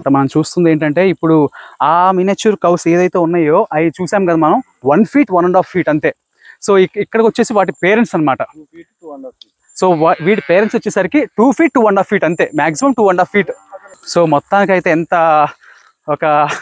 మనం చూస్తుంది ఏంటంటే ఇప్పుడు ఆ మినిచూర్ కౌస్ ఏదైతే ఉన్నాయో అవి చూసాం కదా మనం one feet one and half feet అంతే సో ఇక్- ఇక్కడికి వచ్చేసి వాటి పేరెంట్స్ అన్నమాట two feet two and half feet so వా- వీటి పేరెంట్స్ వచ్చేసరికి two feet two and half feet అంతే maximum two and half feet so మొత్తానికి అయితే ఎంత ఒక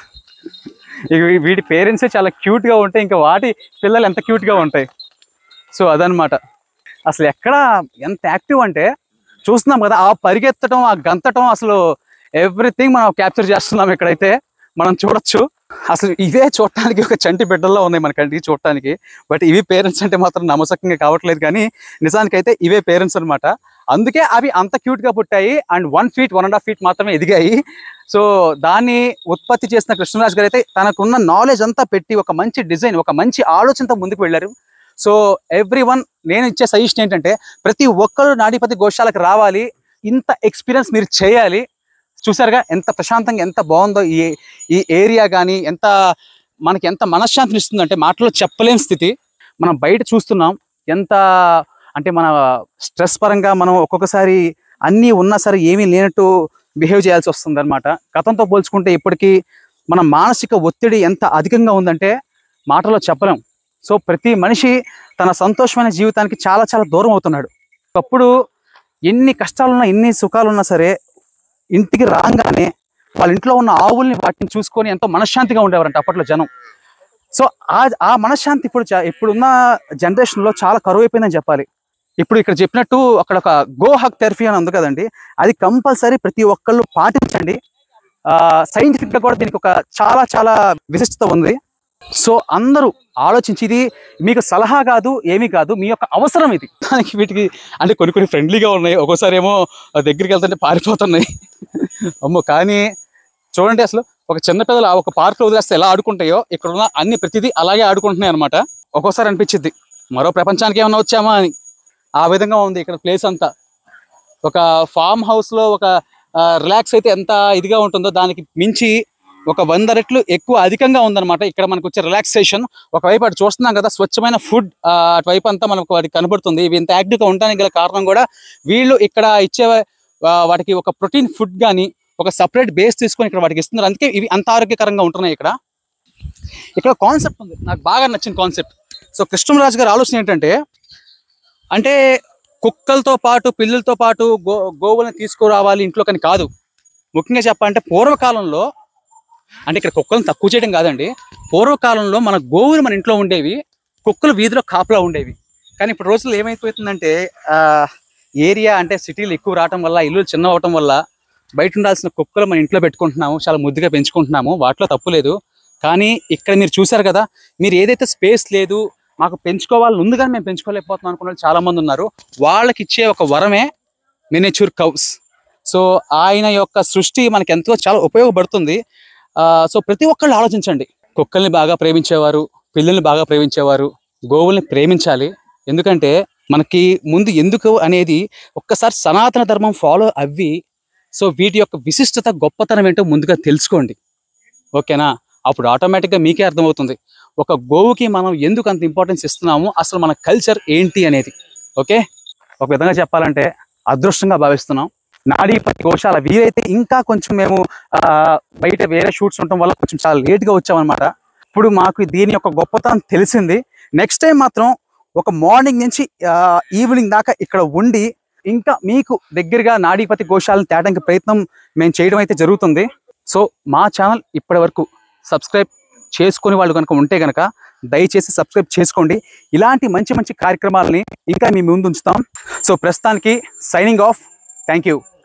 ఇవి వీటి పేరెంట్సే చాలా క్యూట్గా ఉంటాయి ఇంకా వాటి పిల్లలు ఎంత క్యూట్గా ఉంటాయి సో అదనమాట అసలు ఎక్కడ ఎంత యాక్టివ్ అంటే చూస్తున్నాం కదా ఆ పరిగెత్తడం ఆ గంతటం అసలు ఎవ్రీథింగ్ మనం క్యాప్చర్ చేస్తున్నాం ఇక్కడైతే మనం చూడొచ్చు అసలు ఇవే చూడటానికి ఒక చంటి బిడ్డల్లో ఉన్నాయి మన కంటికి చూడటానికి బట్ ఇవి పేరెంట్స్ అంటే మాత్రం నమ్మసకంగా కావట్లేదు కానీ నిజానికైతే ఇవే పేరెంట్స్ అన్నమాట అందుకే అవి అంత క్యూట్ గా పుట్టాయి and one feet one and half feet మాత్రమే ఎదిగాయి సో దాన్ని ఉత్పత్తి చేసిన కృష్ణరాజు గారు అయితే తనకున్న నాలెడ్జ్ అంతా పెట్టి ఒక మంచి డిజైన్ ఒక మంచి ఆలోచనతో ముందుకు వెళ్ళారు సో ఎవ్రీ వన్ నేను ఇచ్చే సజెషన్ ఏంటంటే ప్రతి ఒక్కరు నాడిపతి గోశాలకు రావాలి ఇంత ఎక్స్పీరియన్స్ మీరు చేయాలి చూసారుగా ఎంత ప్రశాంతంగా ఎంత బాగుందో ఈ ఈ ఏరియా కానీ ఎంత మనకి ఎంత మనశ్శాంతిని ఇస్తుందంటే మాటలో చెప్పలేని స్థితి మనం బయట చూస్తున్నాం ఎంత అంటే మన స్ట్రెస్ పరంగా మనం ఒక్కొక్కసారి అన్నీ ఉన్నా సరే ఏమీ లేనట్టు బిహేవ్ చేయాల్సి వస్తుంది అనమాట గతంతో పోల్చుకుంటే ఇప్పటికీ మన మానసిక ఒత్తిడి ఎంత అధికంగా ఉందంటే మాటలో చెప్పలేం సో ప్రతి మనిషి తన సంతోషమైన జీవితానికి చాలా చాలా దూరం అవుతున్నాడు ఒకప్పుడు ఎన్ని కష్టాలున్నా ఎన్ని సుఖాలున్నా సరే ఇంటికి రాగానే వాళ్ళ ఇంట్లో ఉన్న ఆవుల్ని వాటిని చూసుకొని ఎంతో మనశ్శాంతిగా ఉండేవారంట అప్పట్లో జనం సో ఆ ఆ మనశ్శాంతి ఇప్పుడు చా- ఇప్పుడున్న జనరేషన్లో చాలా కరువు అయిపోయిందని చెప్పాలి ఇప్పుడు ఇక్కడ చెప్పినట్టు అక్కడ ఒక గో హక్ థెరపీ అని ఉంది కదండి అది కంపల్సరీ ప్రతి ఒక్కళ్ళు పాటించండి సైంటిఫిక్ గా కూడా దీనికి ఒక చాలా చాలా విశిష్టత ఉంది సో అందరూ ఆలోచించి ఇది మీకు సలహా కాదు ఏమీ కాదు మీ యొక్క అవసరం ఇది దానికి వీటికి అంటే కొన్ని కొన్ని ఫ్రెండ్లీగా ఉన్నాయి ఒక్కోసారి ఏమో దగ్గరికి వెళ్తుంటే పారిపోతున్నాయి అమ్మో కానీ చూడండి అసలు ఒక చిన్న పిల్లలు ఆ ఒక పార్క్ లో వదిలేస్తే ఎలా ఆడుకుంటాయో ఇక్కడ ఉన్న అన్ని ప్రతిదీ అలాగే ఆడుకుంటున్నాయి అనమాట ఒక్కోసారి అనిపించింది మరో ప్రపంచానికి ఏమైనా వచ్చామా అని ఆ విధంగా ఉంది ఇక్కడ ప్లేస్ అంతా ఒక ఫామ్ హౌస్ లో ఒక రిలాక్స్ అయితే ఎంత ఇదిగా ఉంటుందో దానికి మించి ఒక వంద రెట్లు ఎక్కువ అధికంగా ఉందన్నమాట ఇక్కడ మనకు వచ్చే రిలాక్సేషన్ ఒకవైపు అటు చూస్తున్నాం కదా స్వచ్ఛమైన ఫుడ్ అటువైపు అంతా మనకు వాటికి కనబడుతుంది ఇవి ఇంత యాక్టివ్గా ఉండడానికి గల కారణం కూడా వీళ్ళు ఇక్కడ ఇచ్చే ఆ, వాటికి ఒక ప్రోటీన్ ఫుడ్ కానీ ఒక సపరేట్ బేస్ తీసుకొని ఇక్కడ వాటికి ఇస్తున్నారు అందుకే ఇవి అంత ఆరోగ్యకరంగా ఉంటున్నాయి ఇక్కడ ఇక్కడ కాన్సెప్ట్ ఉంది నాకు బాగా నచ్చిన కాన్సెప్ట్ సో కృష్ణరాజు గారి ఆలోచన ఏంటంటే అంటే కుక్కలతో పాటు పిల్లలతో పాటు గో గోవులను తీసుకురావాలి ఇంట్లో కానీ కాదు ముఖ్యంగా చెప్పాలంటే పూర్వకాలంలో అంటే ఇక్కడ కుక్కలను తక్కువ చేయడం కాదండి పూర్వకాలంలో మన గోవులు మన ఇంట్లో ఉండేవి కుక్కలు వీధిలో కాపలా ఉండేవి కానీ ఇప్పుడు రోజుల్లో ఏమైపోతుందంటే ఆ, ఏరియా అంటే సిటీలు ఎక్కువ రావటం వల్ల ఇల్లు చిన్న అవటం వల్ల బయట ఉండాల్సిన కుక్కలు మన ఇంట్లో పెట్టుకుంటున్నాము చాలా ముద్దుగా పెంచుకుంటున్నాము వాటిలో తప్పు లేదు కానీ ఇక్కడ మీరు చూశారు కదా మీరు ఏదైతే స్పేస్ లేదు మాకు పెంచుకోవాలని ఉంది కానీ మేము పెంచుకోలేకపోతున్నాం అనుకున్న వాళ్ళు చాలా మంది ఉన్నారు వాళ్ళకి ఇచ్చే ఒక వరమే మినిచూర్ కౌస్ సో ఆయన యొక్క సృష్టి మనకి ఎంతో చాలా ఉపయోగపడుతుంది ఆ, సో ప్రతి ఒక్కళ్ళు ఆలోచించండి కుక్కల్ని బాగా ప్రేమించేవారు పిల్లల్ని బాగా ప్రేమించేవారు గోవుల్ని ప్రేమించాలి ఎందుకంటే మనకి ముందు ఎందుకు అనేది ఒక్కసారి సనాతన ధర్మం ఫాలో అవ్వి సో వీటి యొక్క విశిష్టత గొప్పతనం ఏంటో ముందుగా తెలుసుకోండి ఓకేనా అప్పుడు ఆటోమేటిక్గా మీకే అర్థమవుతుంది ఒక గోవుకి మనం ఎందుకు అంత ఇంపార్టెన్స్ ఇస్తున్నాము అసలు మన కల్చర్ ఏంటి అనేది ఓకే ఒక విధంగా చెప్పాలంటే అదృష్టంగా భావిస్తున్నాం నాడీపతి గోశాల వీరైతే ఇంకా కొంచెం మేము ఆ, బయట వేరే షూట్స్ ఉండటం వల్ల కొంచెం చాలా లేట్గా వచ్చామన్నమాట ఇప్పుడు మాకు దీని యొక్క గొప్పతనం తెలిసింది నెక్స్ట్ టైం మాత్రం ఒక మార్నింగ్ నుంచి ఈవినింగ్ దాకా ఇక్కడ ఉండి ఇంకా మీకు దగ్గరగా నాడీపతి గోశాలను తేడానికి ప్రయత్నం మేము చేయడం అయితే జరుగుతుంది సో మా ఛానల్ ఇప్పటి వరకు సబ్స్క్రైబ్ చేసుకుని వాళ్ళు కనుక ఉంటే కనుక దయచేసి సబ్స్క్రైబ్ చేసుకోండి ఇలాంటి మంచి మంచి కార్యక్రమాలని ఇంకా మీ ముందు ఉంచుతాం సో ప్రస్తుతానికి సైనింగ్ ఆఫ్ థ్యాంక్ యూ